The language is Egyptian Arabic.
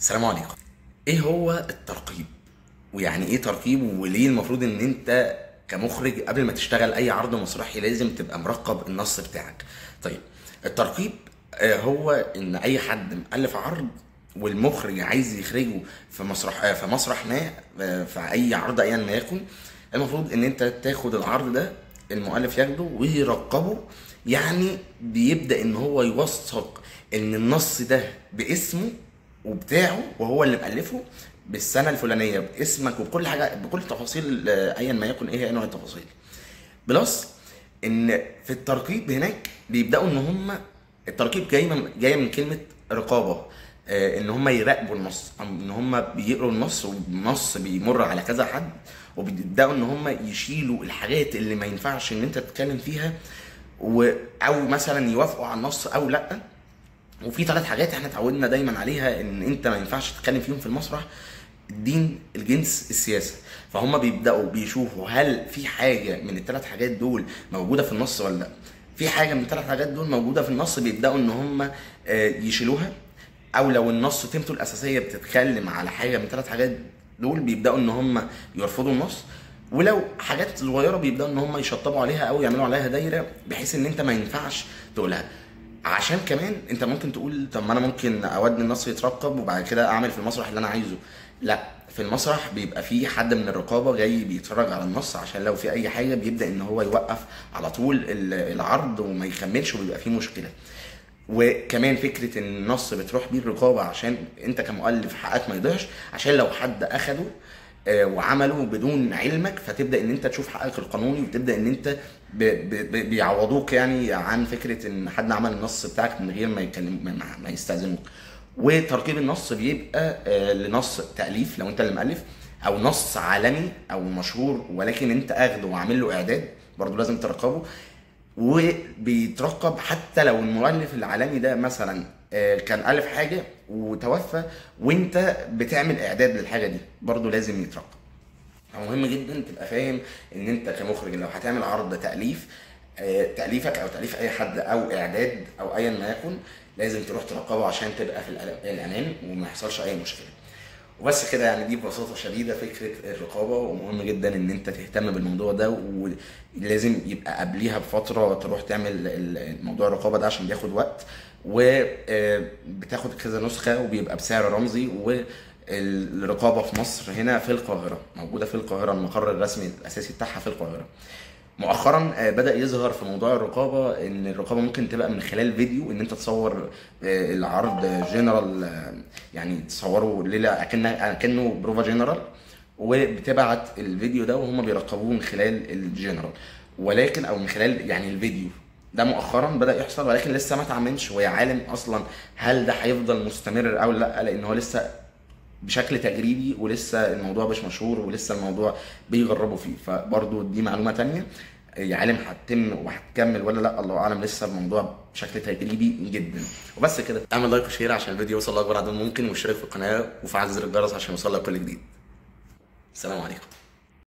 السلام عليكم ايه هو الترقيب ويعني ايه ترقيب وليه المفروض ان انت كمخرج قبل ما تشتغل اي عرض مسرحي لازم تبقى مرقب النص بتاعك طيب الترقيب آه، هو ان اي حد مؤلف عرض والمخرج عايز يخرجه في مسرح آه، في مسرح ما آه، في اي عرض ايا ما يكن المفروض ان انت تاخد العرض ده المؤلف ياخده ويرقبه يعني بيبدا ان هو يوثق ان النص ده باسمه وبتاعه وهو اللي مألفه بالسنه الفلانيه باسمك وبكل حاجه بكل تفاصيل آه، ايا ما يكن ايه هي نوع التفاصيل بلس ان في الترقيب هناك بيبداوا ان هم الترقيب جاي من جايه من كلمه رقابه آه، ان هم يراقبوا النص او ان هم بيقروا النص والنص بيمر على كذا حد وبيبداوا ان هم يشيلوا الحاجات اللي ما ينفعش ان انت تتكلم فيها و او مثلا يوافقوا على النص او لا وفي ثلاث حاجات احنا اتعودنا دايما عليها ان انت ما ينفعش تتكلم فيهم في المسرح الدين الجنس السياسه فهم بيبداوا بيشوفوا هل في حاجه من الثلاث حاجات دول موجوده في النص ولا لا في حاجه من الثلاث حاجات دول موجوده في النص بيبداوا ان هم آه، يشيلوها او لو النص تيمته الاساسيه بتتكلم على حاجه من الثلاث حاجات دول بيبداوا ان هم يرفضوا النص ولو حاجات صغيره بيبداوا ان هم يشطبوا عليها او يعملوا عليها دايره بحيث ان انت ما ينفعش تقولها عشان كمان انت ممكن تقول طب ما انا ممكن اودي النص يترقب وبعد كده اعمل في المسرح اللي انا عايزه لا في المسرح بيبقى في حد من الرقابه جاي بيتفرج على النص عشان لو في اي حاجه بيبدا ان هو يوقف على طول ال- العرض وما يكملش وبيبقى فيه مشكله وكمان فكره ان النص بتروح بيه الرقابه عشان انت كمؤلف حقك ما يضيعش عشان لو حد اخده آه، وعمله بدون علمك فتبدا ان انت تشوف حقك القانوني وتبدا ان انت ب- ب- ب- بيعوضوك يعني عن فكره ان حد عمل النص بتاعك من غير ما يكلم ما- ما ما يستاذنوك وتركيب النص بيبقى آه، لنص تاليف لو انت اللي مؤلف او نص عالمي او مشهور ولكن انت اخده وعامل له اعداد برضه لازم ترقبه وبيترقب حتى لو المؤلف العالمي ده مثلا آه، كان الف حاجه وتوفى وانت بتعمل اعداد للحاجه دي برضه لازم يترقب مهم جدا تبقى فاهم ان انت كمخرج لو هتعمل عرض تاليف آه، تاليفك او تاليف اي حد او اعداد او ايا ما يكن لازم تروح ترقبه عشان تبقى في الأل- الامان وما يحصلش اي مشكله وبس كده يعني دي ببساطه شديده فكره الرقابه ومهم جدا ان انت تهتم بالموضوع ده ولازم يبقى قبليها بفتره تروح تعمل ال- الموضوع الرقابه ده عشان بياخد وقت وبتاخد كذا نسخه وبيبقى بسعر رمزي والرقابه في مصر هنا في القاهره موجوده في القاهره المقر الرسمي الاساسي بتاعها في القاهره مؤخرا آه، بدا يظهر في موضوع الرقابه ان الرقابه ممكن تبقى من خلال فيديو ان انت تصور آه، العرض جنرال آه، يعني تصوره ليله اكنه اكنه بروفا جنرال وبتبعت الفيديو ده وهم بيرقبوه من خلال الجنرال ولكن او من خلال يعني الفيديو ده مؤخرا بدا يحصل ولكن لسه ما اتعملش ويا عالم اصلا هل ده هيفضل مستمر او لا لان هو لسه بشكل تجريبي ولسه الموضوع مش مشهور ولسه الموضوع بيجربوا فيه فبرضو دي معلومه تانية يا عالم هتتم وهتكمل ولا لا الله اعلم لسه الموضوع بشكل تجريبي جدا وبس كده اعمل لايك وشير عشان الفيديو يوصل لاكبر عدد ممكن واشترك في القناه وفعل زر الجرس عشان يوصلك كل جديد السلام عليكم